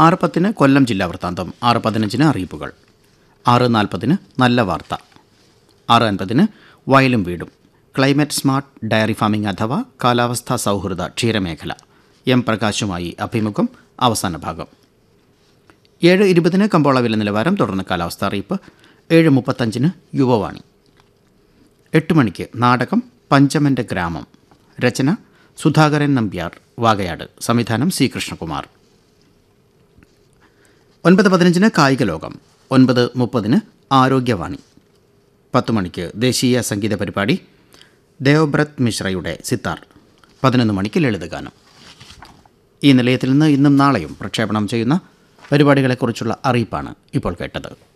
ആറ് പത്തിന് കൊല്ലം ജില്ലാ വൃത്താന്തം ആറ് പതിനഞ്ചിന് അറിയിപ്പുകൾ ആറ് നാൽപ്പതിന് നല്ല വാർത്ത ആറ് അൻപതിന് വയലും വീടും ക്ലൈമറ്റ് സ്മാർട്ട് ഡയറി ഫാമിംഗ് അഥവാ കാലാവസ്ഥാ സൗഹൃദ ക്ഷീരമേഖല എം പ്രകാശുമായി അഭിമുഖം അവസാന ഭാഗം ഏഴ് ഇരുപതിന് കമ്പോള വില നിലവാരം തുടർന്ന് കാലാവസ്ഥ അറിയിപ്പ് ഏഴ് മുപ്പത്തഞ്ചിന് യുവവാണി എട്ട് മണിക്ക് നാടകം പഞ്ചമൻ്റെ ഗ്രാമം രചന സുധാകരൻ നമ്പ്യാർ വാകയാട് സംവിധാനം സി കൃഷ്ണകുമാർ ഒൻപത് പതിനഞ്ചിന് കായിക ലോകം ഒൻപത് മുപ്പതിന് ആരോഗ്യവാണി പത്ത് മണിക്ക് ദേശീയ സംഗീത പരിപാടി ദേവബ്രത് മിശ്രയുടെ സിത്താർ പതിനൊന്ന് മണിക്ക് ലളിതഗാനം ഈ നിലയത്തിൽ നിന്ന് ഇന്നും നാളെയും പ്രക്ഷേപണം ചെയ്യുന്ന പരിപാടികളെക്കുറിച്ചുള്ള അറിയിപ്പാണ് ഇപ്പോൾ കേട്ടത്